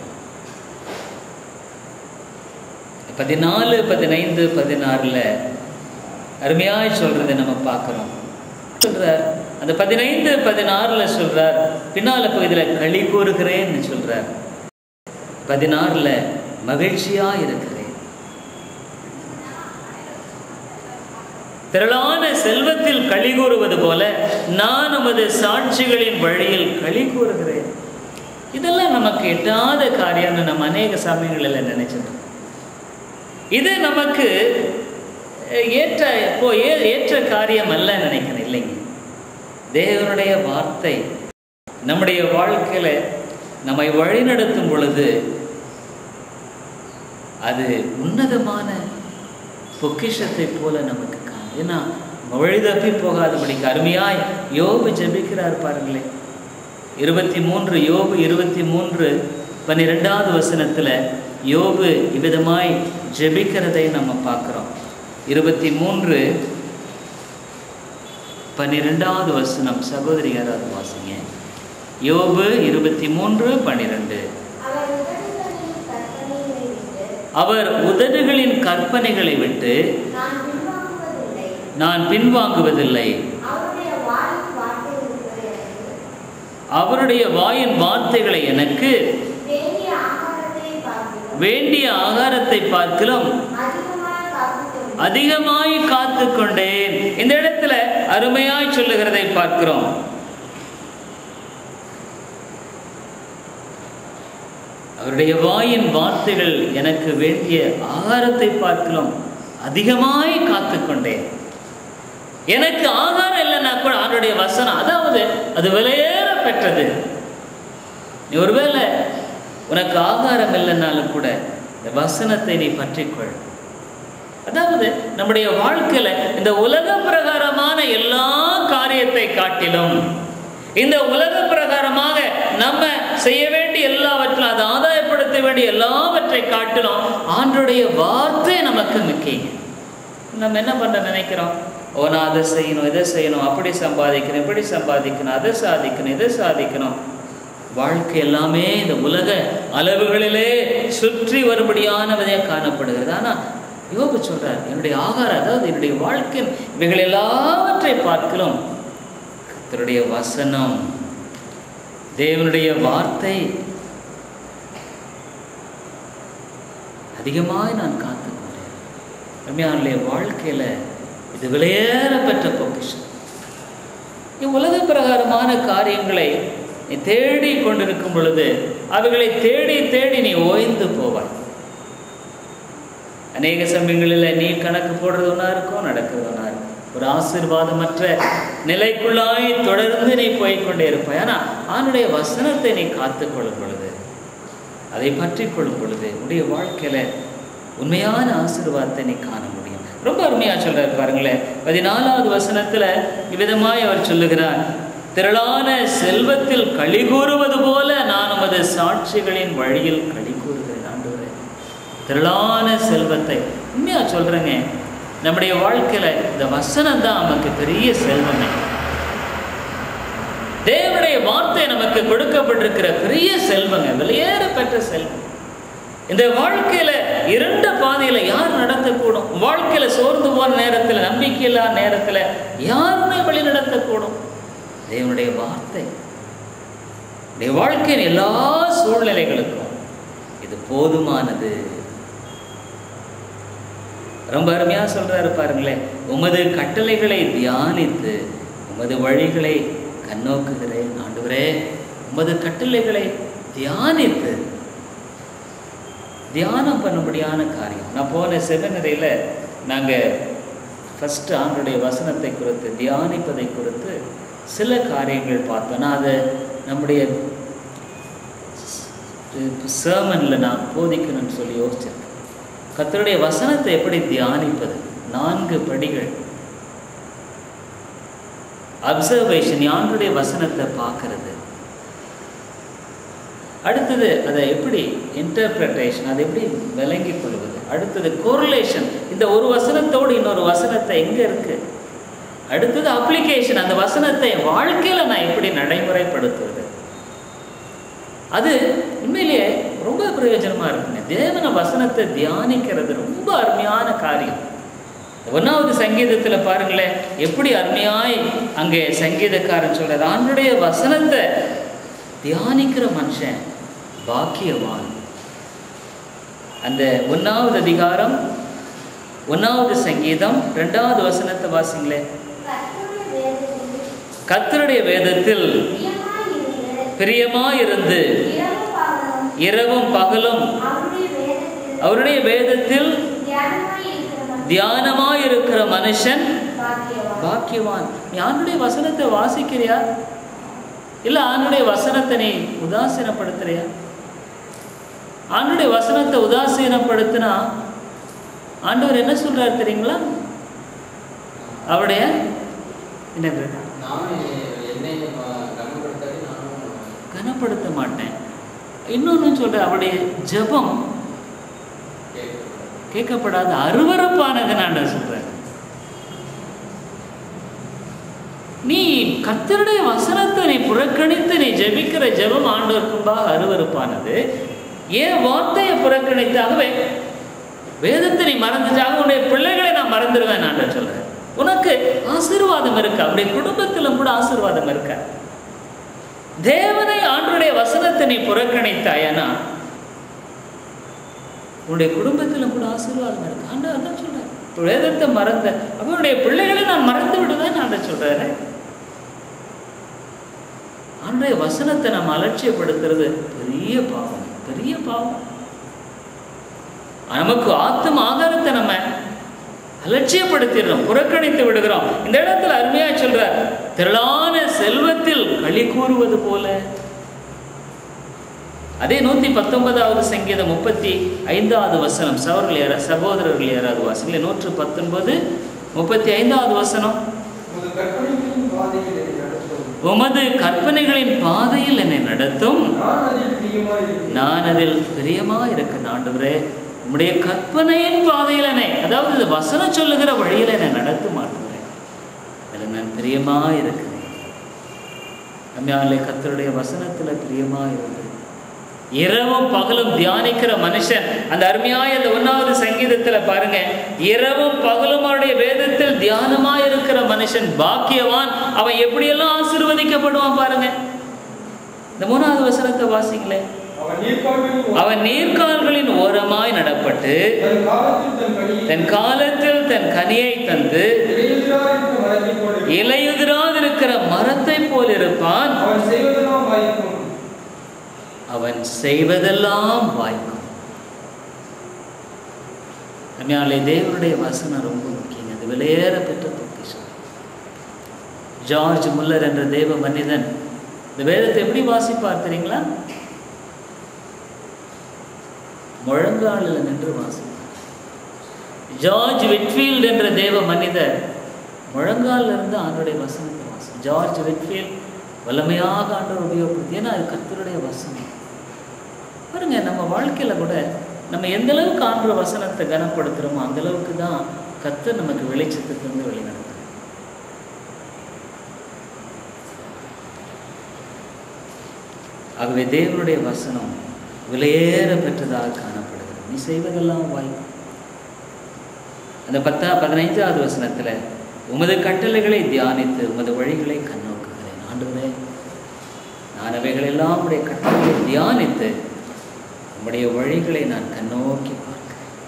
பதினாலு பதினைந்து பதினாறுல அருமையாய் சொல்றதை நம்ம பார்க்கிறோம் சொல்றார் அந்த பதினைந்து பதினாறுல சொல்றார் பின்னால பகுதியில் களி கூறுகிறேன்னு சொல்றார் பதினாறுல மகிழ்ச்சியா இருக்கிறேன் திரளான செல்வத்தில் களி கூறுவது போல நான் உமது சாட்சிகளின் வழியில் களி கூறுகிறேன் இதெல்லாம் நமக்கு எட்டாத காரியம்னு நம்ம அநேக சமயங்களில் நினைச்சிட்டோம் இது நமக்கு அஹ், ஏற்ற இப்போ ஏ ஏற்ற காரியம் அல்ல நினைக்கிறேன் இல்லைங்க தேவனுடைய வார்த்தை நம்முடைய வாழ்க்கையில நம்மை வழிநடத்தும் பொழுது அது உன்னதமான பொக்கிஷத்தை போல நமக்கு காணும் ஏன்னா வழி தப்பி போகாதபடிக்கு அருமையாய் யோபு ஜெபிக்கிறார் பாருங்களேன் இருபத்தி மூன்று யோபு இருபத்தி மூன்று பன்னிரெண்டாவது வசனத்துல யோபு இவ்விதமாய் ஜெபிக்கிறதை நம்ம பார்க்குறோம் இருபத்தி மூன்று பன்னிரெண்டாவது வசனம் சகோதரி யாராவது வாசிங்க யோபு இருபத்தி மூன்று பன்னிரெண்டு அவர் உதடுகளின் கற்பனைகளை அவர் உதடுகளின் கற்பனைகளை விட்டு விட்டு நான் பின்வாங்குவதில்லை நான் பின்வாங்குவதில்லை அவருடைய வாயின் வார்த்தை இருக்கிறது எனக்கு அவருடைய வாயின் வார்த்தைகளை எனக்கு வேண்டிய ஆகாரத்தை பார்க்கிறோம் வேண்டிய ஆகாரத்தை பார்க்கிலும் அதிகமாக காத்துக்கொண்டு அதிகமாய் காத்து கொண்டேன் இந்த இடத்துல அருமையாய் சொல்லுகிறதை பார்க்கிறோம் அவருடைய வாயின் வார்த்தைகள் எனக்கு வேண்டிய ஆகாரத்தை பார்க்கலாம் அதிகமாய் காத்து கொண்டேன் எனக்கு ஆகாரம் இல்லைன்னா கூட அவருடைய வசனம் அதாவது அது விலையேற பெற்றது நீ ஒருவேளை உனக்கு ஆகாரம் இல்லைன்னாலும் கூட இந்த வசனத்தை நீ பற்றிக்கொள் அதாவது நம்முடைய வாழ்க்கையில இந்த உலக பிரகாரமான எல்லா காரியத்தை காட்டிலும் இந்த உலக பிரகாரமாக நம்ம செய்ய வேண்டிய எல்லாவற்றும் அதை ஆதாயப்படுத்த வேண்டிய எல்லாவற்றை காட்டிலும் ஆண்டுடைய வார்த்தை நமக்கு முக்கியம் நம்ம என்ன பண்ண நினைக்கிறோம் ஓ நான் அதை செய்யணும் இதை செய்யணும் அப்படி சம்பாதிக்கணும் இப்படி சம்பாதிக்கணும் அதை சாதிக்கணும் இதை சாதிக்கணும் வாழ்க்கை எல்லாமே இந்த உலக அளவுகளிலே சுற்றி வரும்படியானவதே காணப்படுகிறது ஆனால் யோபு சொல்றார் என்னுடைய ஆகாரம் அதாவது என்னுடைய வாழ்க்கை இவைகள் எல்லாவற்றை பார்க்கலாம் கர்த்தருடைய வசனம் தேவனுடைய வார்த்தை அதிகமாய் நான் காத்துக்கொண்டேன் ரம்யானுடைய வாழ்க்கையில இது விலையேற பெற்ற பொக்கிஷம் நீ உலக பிரகாரமான காரியங்களை நீ தேடி கொண்டிருக்கும் பொழுது அவைகளை தேடி தேடி நீ ஓய்ந்து போவாய் அநேக சமயங்களில் நீ கணக்கு போடுறது ஒன்றா இருக்கும் நடக்கிறது ஒன்றா இருக்கும் ஒரு ஆசீர்வாதமற்ற நிலைக்குள்ளாய் தொடர்ந்து நீ போய்க்கொண்டே இருப்பாய் ஆனால் ஆணுடைய வசனத்தை நீ காத்துக்கொள்ளும் பொழுது அதை பற்றி கொள்ளும் பொழுது உன்னுடைய வாழ்க்கையில உண்மையான ஆசீர்வாதத்தை நீ காண முடியும் ரொம்ப அருமையா சொல்றாரு பாருங்களேன் பதினாலாவது வசனத்துல இவ்விதமாய் அவர் சொல்லுகிறார் திரளான செல்வத்தில் களி கூறுவது போல நான் உமது சாட்சிகளின் வழியில் களி கூறுகிறேன் ஆண்டவரே திரளான செல்வத்தை உண்மையா சொல்றேங்க நம்முடைய வாழ்க்கையில இந்த வசனம் தான் நமக்கு பெரிய செல்வமே தேவனுடைய வார்த்தை நமக்கு கொடுக்கப்பட்டிருக்கிற பெரிய செல்வங்க வெளியேற பெற்ற செல்வம் இந்த வாழ்க்கையில இரண்ட பாதையில யார் நடத்தக்கூடும் வாழ்க்கையில சோர்ந்து போன நேரத்துல நம்பிக்கை இல்லாத நேரத்துல யாருமே வழி நடத்தக்கூடும் தேவனுடைய வார்த்தை உடைய வாழ்க்கையின் எல்லா சூழ்நிலைகளுக்கும் இது போதுமானது ரொம்ப அருமையா சொல்றாரு பாருங்களேன் உமது கட்டளைகளை தியானித்து உமது வழிகளை கண்ணோக்குகிறேன் ஆண்டவரே உமது கட்டளைகளை தியானித்து தியானம் பண்ணும்படியான காரியம் நான் போன செமினரியில் நாங்கள் ஃபஸ்ட்டு ஆண்டுடைய வசனத்தை குறித்து தியானிப்பதை குறித்து சில காரியங்கள் பார்த்தோன்னா அதை நம்முடைய சேமனில் நான் போதிக்கணும்னு சொல்லி யோசிச்சிருக்கேன் கர்த்தருடைய வசனத்தை எப்படி தியானிப்பது நான்கு படிகள் அப்சர்வேஷன் யாருடைய வசனத்தை பார்க்கறது அடுத்தது அதை எப்படி இன்டர்பிரட்டேஷன் அதை எப்படி விளங்கிக் கொள்வது அடுத்தது கோரிலேஷன் இந்த ஒரு வசனத்தோடு இன்னொரு வசனத்தை எங்கே இருக்கு அடுத்தது அப்ளிகேஷன் அந்த வசனத்தை வாழ்க்கையில் நான் எப்படி நடைமுறைப்படுத்துவது அது உண்மையிலேயே ரொம்ப பிரயோஜனமாக இருக்குங்க தேவன வசனத்தை தியானிக்கிறது ரொம்ப அருமையான காரியம் ஒன்றாவது சங்கீதத்தில் பாருங்களேன் எப்படி அருமையாய் அங்கே சங்கீதக்காரன் சொல்றார் ஆண்டுடைய வசனத்தை தியானிக்கிற மனுஷன் பாக்கியவான் அந்த ஒன்றாவது அதிகாரம் ஒன்றாவது சங்கீதம் ரெண்டாவது வசனத்தை வாசிங்களேன் கர்த்தருடைய வேதத்தில் கர்த்தருடைய வேதத்தில் பிரியமாயிருந்து பிரியமாயிருந்து இரவும் பகலும் இரவும் பகலும் அவருடைய வேதத்தில் அவருடைய வேதத்தில் தியானமாயிருக்கிற தியானமாயிருக்கிற மனுஷன் மனுஷன் பாக்கியவான் பாக்கியவான் நீ ஆண்டுடைய வசனத்தை வாசிக்கிறியா இல்லை ஆண்டுடைய வசனத்தை நீ உதாசீனப்படுத்துறியா ஆண்டுடைய வசனத்தை உதாசீனப்படுத்தினா ஆண்டவர் என்ன சொல்றாரு தெரியுங்களா அவருடைய என்னது நானும் என்னை கனப்படுத்தாடி நானும் கனப்படுத்த மாட்டேன் இன்னொன்று சொல்ற அவருடைய ஜெபம் கேட்கிறேன் கேட்கப்படாத அருவருப்பானது நான் சொல்றேன் கர்த்தருடைய வசனத்தை நீ புறக்கணித்து நீ ஜெபிக்கிற ஜெபம் ஆண்டவருக்கும்பாக அருவருப்பானது ஏன் வார்த்தையை புறக்கணித்தாகவே வேதத்தை நீ மறந்துட்டாக உன்னுடைய பிள்ளைகளை நான் மறந்துடுவேன் நான் சொல்றேன் உனக்கு ஆசீர்வாதம் இருக்கு அப்படி குடும்பத்திலும் கூட ஆசீர்வாதம் இருக்க தேவனை ஆண்டுடைய வசனத்தை நீ புறக்கணித்தாயனா உன்னுடைய குடும்பத்திலும் கூட ஆசீர்வாதம் இருக்கு ஆண்டவர் அதான் சொல்றேன் வேதத்தை மறந்த அவனுடைய பிள்ளைகளை நான் மறந்து விடுவேன் ஆண்டவர் சொல்றாரு ஆண்டுடைய வசனத்தை நம்ம அலட்சியப்படுத்துறது பெரிய பாவம் பெரிய பாவம் நமக்கு ஆத்தும ஆதாரத்தை நம்ம அலட்சியப்படுத்திடுறோம் புறக்கணித்து விடுகிறோம் இந்த இடத்துல அருமையா சொல்றார் திரளான செல்வத்தில் களி கூறுவது போல அதே நூத்தி பத்தொன்பதாவது சங்கீதம் முப்பத்தி ஐந்தாவது வசனம் சவர்கள் யாரா சகோதரர்கள் யாராவது வாசிங்களே நூற்று பத்தொன்பது முப்பத்தி ஐந்தாவது வசனம் உமது கற்பனைகளின் பாதையில் என்னை நடத்தும் உமது கற்பனைகளின் பாதையில் என்னை நடத்தும் நான் அதில் பிரியமாயிருக்கிறேன். நான் அதில் பிரியமா இருக்க ஆண்டவரே உம்முடைய கற்பனையின் பாதையில் என்னை அதாவது இது வசனம் சொல்லுகிற வழியில் என்னை நடத்த மாட்டேங்கிறேன் அதில் நான் பிரியமா இருக்கிறேன் நம்மாலே கத்தருடைய வசனத்தில் பிரியமா இருந்து இரவும் பகலும் தியானிக்கிற மனுஷன் அந்த அருமையாய அந்த ஒன்னாவது சங்கீதத்துல பாருங்க இரவும் பகலும் அவருடைய வேதத்தில் தியானமா இருக்கிற மனுஷன் பாக்கியவான் அவன் எப்படியெல்லாம் ஆசீர்வதிக்கப்படுவான் பாருங்க இந்த மூணாவது வசனத்தை வாசிங்களே அவன் நீர்க்கால்களில் அவன் நீர்க்கால்களின் ஓரமாய் நடப்பட்டு தன் காலத்தில் தன் கனியை தன் காலத்தில் தன் கனியை தந்து இலையுதிராயிருக்கிற மரத்தைப் போல இருக்கும். இலையுதிராதிருக்கிற மரத்தை போல் இருப்பான் அவன் செய்வதெல்லாம் வாய்க்கும் அவன் செய்வதெல்லாம் வாய்க்கும் நம்மாலே தேவனுடைய வசனம் ரொம்ப முக்கியம் அது விலையேற பெற்ற பொக்கிஷம் ஜார்ஜ் முல்லர் என்ற தேவ மனிதன் இந்த வேதத்தை எப்படி வாசிப்பார் தெரியுங்களா முழங்காலில் நின்று வாசிப்பார் ஜார்ஜ் விட்ஃபீல்ட் என்ற தேவ மனிதர் முழங்காலில் இருந்து ஆண்டுடைய வசனத்தை வாசி ஜார்ஜ் விட்ஃபீல்ட் வல்லமையாக ஆண்டவர் உபயோகப்படுத்தி ஏன்னா அது கர்த்தருடைய வசனம் பாருங்க நம்ம வாழ்க்கையில் கூட நம்ம எந்த அளவுக்கு ஆண்டுற வசனத்தை கனப்படுத்துகிறோமோ அந்த அளவுக்கு தான் கர்த்தர் நமக்கு வெளிச்சத்துக்கு வந்து வழிநடத்தும் ஆகவே தேவனுடைய வசனம் விலையேற பெற்றதாக காணப்படுகிறது நீ செய்வதெல்லாம் வாய்ப்பு அந்த பத்தா பதினைஞ்சாவது வசனத்துல உமது கட்டளைகளை தியானித்து உமது வழிகளை கண்ணோக்குகிறேன் ஆண்டவரே நான் அவைகளெல்லாம் உடைய கட்டளைகளை தியானித்து உம்முடைய வழிகளை நான் கண்ணோக்கி பார்க்கிறேன்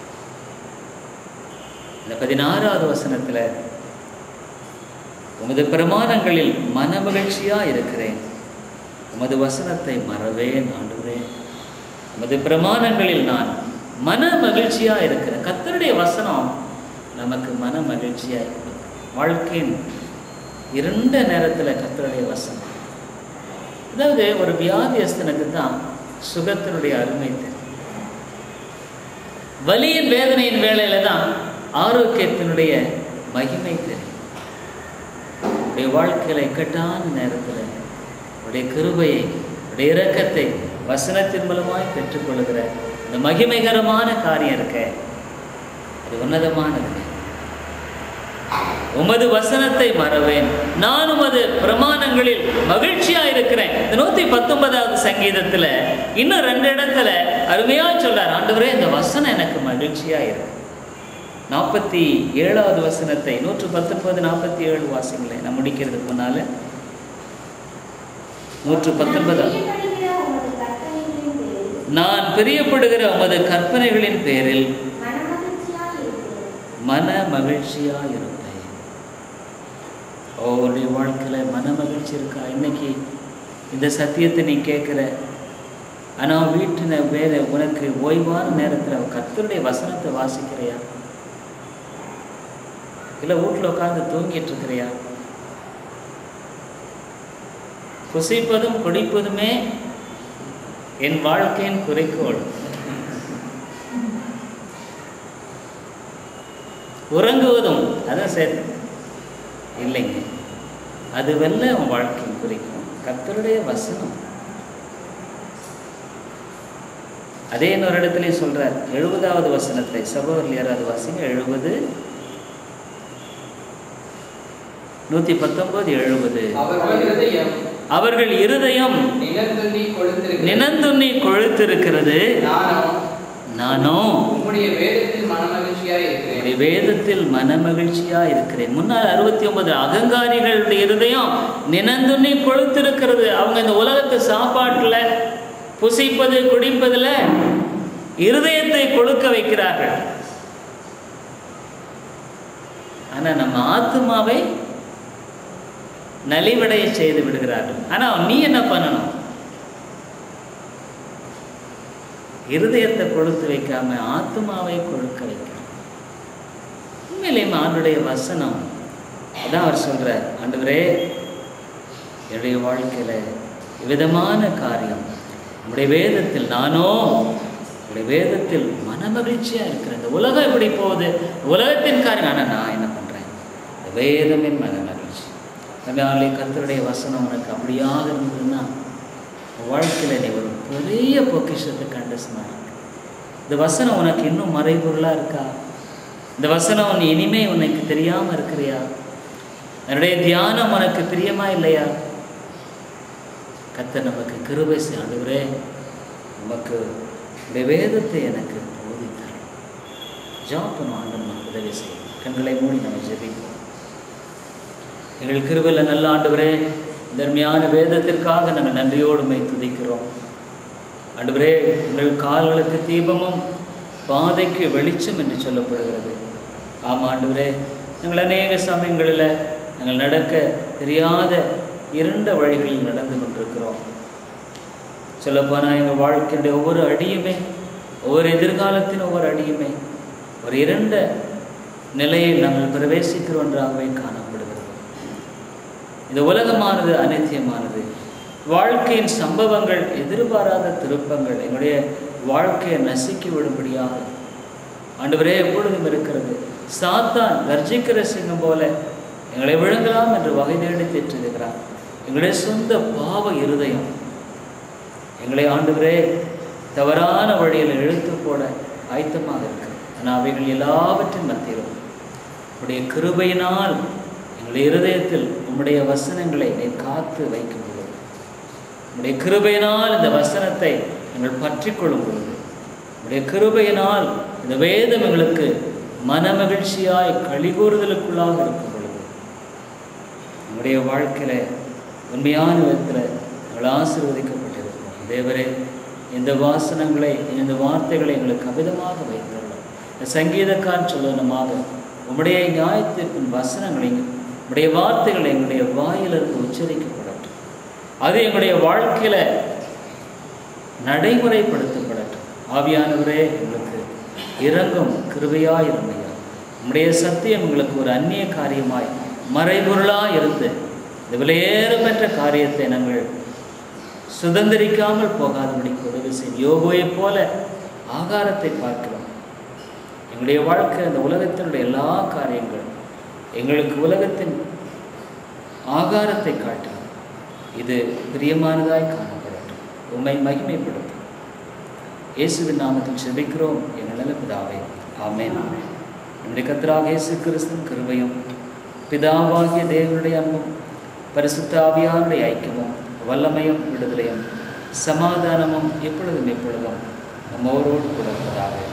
இந்த பதினாறாவது வசனத்துல உமது பிரமாணங்களில் மனமகிழ்ச்சியா இருக்கிறேன் உமது வசனத்தை மறவேன் ஆண்டுகிறேன் உமது பிரமாணங்களில் நான் மன மகிழ்ச்சியா இருக்கிறேன் கர்த்தருடைய வசனம் நமக்கு மன மகிழ்ச்சியா இருக்கும் வாழ்க்கையின் இருண்ட நேரத்துல கர்த்தருடைய வசனம் அதாவது ஒரு வியாதியஸ்தனுக்கு தான் சுகத்தினுடைய அருமை தெரியும் வலியின் வேதனையின் வேளையில தான் ஆரோக்கியத்தினுடைய மகிமை தெரியும் உடைய வாழ்க்கையில இக்கட்டான நேரத்துல உடைய கிருபையை உடைய இரக்கத்தை வசனத்தின் மூலமாய் பெற்றுக்கொள்கிற இந்த மகிமைகரமான காரியம் இருக்க அது உன்னதமானது உமது வசனத்தை மறவேன் நான் உமது பிரமாணங்களில் மகிழ்ச்சியா இருக்கிறேன் இந்த நூத்தி பத்தொன்பதாவது சங்கீதத்துல இன்னும் ரெண்டு இடத்துல அருமையா சொல்றார் ஆண்டவரே இந்த வசனம் எனக்கு மகிழ்ச்சியா இருக்கு நாற்பத்தி ஏழாவது வசனத்தை நூற்று பத்தொன்பது நாற்பத்தி ஏழு வாசிங்களேன் நான் முடிக்கிறதுக்கு முன்னால நூற்று பத்தொன்பதாவது நான் பிரியப்படுகிற உமது கற்பனைகளின் பேரில் நான் பிரியப்படுகிற உமது கற்பனைகளின் பேரில் மனமகிழ்ச்சியாய் இருக்கிறேன். மன மகிழ்ச்சியா இருப்பேன் ஓ உன்னுடைய வாழ்க்கையில மன மகிழ்ச்சி இருக்கா இன்னைக்கு இந்த சத்தியத்தை நீ கேட்குற ஆனால் வீட்டின வேற உனக்கு ஓய்வான நேரத்தில் கர்த்தருடைய வசனத்தை வாசிக்கிறியா இல்லை வீட்டில் உட்காந்து தூங்கிட்டு இருக்கிறியா புசிப்பதும் குடிப்பதுமே என் வாழ்க்கையின் குறிக்கோள் உறங்குவதும் அதான் சரி இல்லைங்க அது வெல்ல உன் வாழ்க்கையின் குறிக்கும் கர்த்தருடைய வசனம் அதே இன்னொரு இடத்துலையும் சொல்றார் எழுபதாவது வசனத்தை சகோதரர் யாராவது வாசிங்க எழுபது நூற்றி பத்தொன்பது எழுபது அவர்கள் இருதயம் அவர்கள் இருதயம் நிலத்துள்ளி கொழுத்திருக்கிறது நினந்துண்ணி கொழுத்திருக்கிறது நானும் நானோ உம்முடைய வேதத்தில் மனமகிழ்ச்சியாய் இருக்கிறேன் என்னுடைய வேதத்தில் மனமகிழ்ச்சியா இருக்கிறேன் முன்னால் அறுபத்தி ஒன்பது அகங்காரிகளுடைய இருதயம் நினந்துண்ணி கொழுத்திருக்கிறது அவங்க இந்த உலகத்து சாப்பாட்டுல புசிப்பது குடிப்பதுல இருதயத்தை கொழுக்க வைக்கிறார்கள் ஆனா நம்ம ஆத்மாவை நலிவடைய செய்து விடுகிறார்கள் ஆனா நீ என்ன பண்ணணும் இருதயத்தை கொழுத்து வைக்காம ஆத்மாவை கொழுக்க வைக்கணும் உண்மையிலேயும் ஆண்டுடைய வசனம் அதான் அவர் சொல்றார் ஆண்டவரே என்னுடைய வாழ்க்கையில விதமான காரியம் நம்முடைய வேதத்தில் நானோ உடைய வேதத்தில் மனமகிழ்ச்சியா இருக்கிறேன் இந்த உலகம் எப்படி போகுது உலகத்தின் காரியம் ஆனா நான் என்ன பண்றேன் இந்த வேதமே மனமகிழ்ச்சி நம்மளாலே கர்த்தருடைய வசனம் உனக்கு அப்படியாக இருந்ததுன்னா உன் வாழ்க்கையில நீ ஒரு பெரிய பொக்கிஷத்தை கண்டு சொன்னார் இந்த வசனம் உனக்கு இன்னும் மறைபொருளா இருக்கா இந்த வசனம் உன் இனிமே உனக்கு தெரியாம இருக்கிறியா என்னுடைய தியானம் உனக்கு பிரியமா இல்லையா கர்த்தர் நமக்கு கிருபை செய் ஆண்டவரே உமக்கு இந்த வேதத்தை எனக்கு போதித்தார் ஜாப் பண்ணும் ஆண்டவன் நமக்கு உதவி செய்யும் கண்களை மூடி நம்ம ஜெபிப்போம் எங்கள் கிருபையில் நல்ல ஆண்டவரே இந்த அருமையான வேதத்திற்காக நாங்கள் நன்றியோடு மை துதிக்கிறோம் ஆண்டவரே உங்கள் கால்களுக்கு தீபமும் பாதைக்கு வெளிச்சம் என்று சொல்லப்படுகிறது ஆமாம் ஆண்டவரே நாங்கள் அநேக சமயங்களில் நாங்கள் நடக்க தெரியாத இருண்ட வழிகளில் நடந்து கொண்டிருக்கிறோம் சொல்லப்போனால் எங்கள் வாழ்க்கையுடைய ஒவ்வொரு அடியுமே ஒவ்வொரு எதிர்காலத்தின் ஒவ்வொரு அடியுமே ஒரு இருண்ட நிலையில் நாங்கள் பிரவேசிக்கிறோம் என்றாகவே காணப்படுகிறது இந்த உலகமானது அனித்தியமானது வாழ்க்கையின் சம்பவங்கள் எதிர்பாராத திருப்பங்கள் எங்களுடைய வாழ்க்கையை நசுக்கி விடும்படியாக ஆண்டவரே எப்பொழுதும் இருக்கிறது சாத்தான் கர்ஜிக்கிற சிங்கம் போல எங்களை விழுங்கலாம் என்று வகை தேடி தேற்றிருக்கிறார் எங்களுடைய சொந்த பாவ இருதயம் எங்களை ஆண்டவரே தவறான வழியில் இழுத்து போட ஆயத்தமாக இருக்கு ஆனால் அவைகள் எல்லாவற்றின் மத்தியிலும் உடைய கிருபையினால் எங்களுடைய இருதயத்தில் உம்முடைய வசனங்களை நீ காத்து வைக்கும் பொழுது உம்முடைய கிருபையினால் இந்த வசனத்தை நாங்கள் பற்றி கொள்ளும் பொழுது உம்முடைய கிருபையினால் இந்த வேதம் எங்களுக்கு மனமகிழ்ச்சியாய் கழிகூறுதலுக்குள்ளாக இருக்கும் பொழுது நம்முடைய வாழ்க்கையில உண்மையான விதத்தில் நாங்கள் ஆசீர்வதிக்கப்பட்டிருக்கிறோம் தேவரே இந்த வாசனங்களை இந்த வார்த்தைகளை எங்களுக்கு அமிதமாக வைத்துள்ளோம் இந்த சங்கீதக்காரன் சொல்லணுமாக உம்முடைய நியாயத்திற்கும் வசனங்களையும் உம்முடைய வார்த்தைகள் எங்களுடைய வாயிலிருந்து உச்சரிக்கப்படட்டும் அது எங்களுடைய வாழ்க்கையில நடைமுறைப்படுத்தப்படட்டும் ஆவியானவரே எங்களுக்கு இறங்கும் கிருபையாய் இருமையா உம்முடைய சத்தியம் எங்களுக்கு ஒரு அந்நிய காரியமாய் மறைபொருளாய் இருந்து இந்த விலையேற பெற்ற காரியத்தை நாங்கள் சுதந்திரிக்காமல் போகாதபடிக்கு உதவி செய்யும் யோகுவைப் போல ஆகாரத்தை பார்க்கிறோம் எங்களுடைய வாழ்க்கை இந்த உலகத்தினுடைய எல்லா காரியங்களும் எங்களுக்கு உலகத்தின் ஆகாரத்தை காட்டும் இது பிரியமானதாய் காணப்படட்டும் உம்மை மகிமைப்படுத்தும் இயேசுவின் நாமத்தில் செபிக்கிறோம் எங்கள் நல்ல பிதாவே ஆமென் நம்முடைய கர்த்தராக இயேசு கிறிஸ்துவின் கிருபையும் பிதாவாகிய தேவனுடைய அன்பும் பரிசுத்த ஆவியானுடைய ஐக்கியமும் வல்லமையும் விடுதலையும் சமாதானமும் எப்பொழுதும் எப்பொழுதும் நம்மோரோடு கூட இருப்பதாக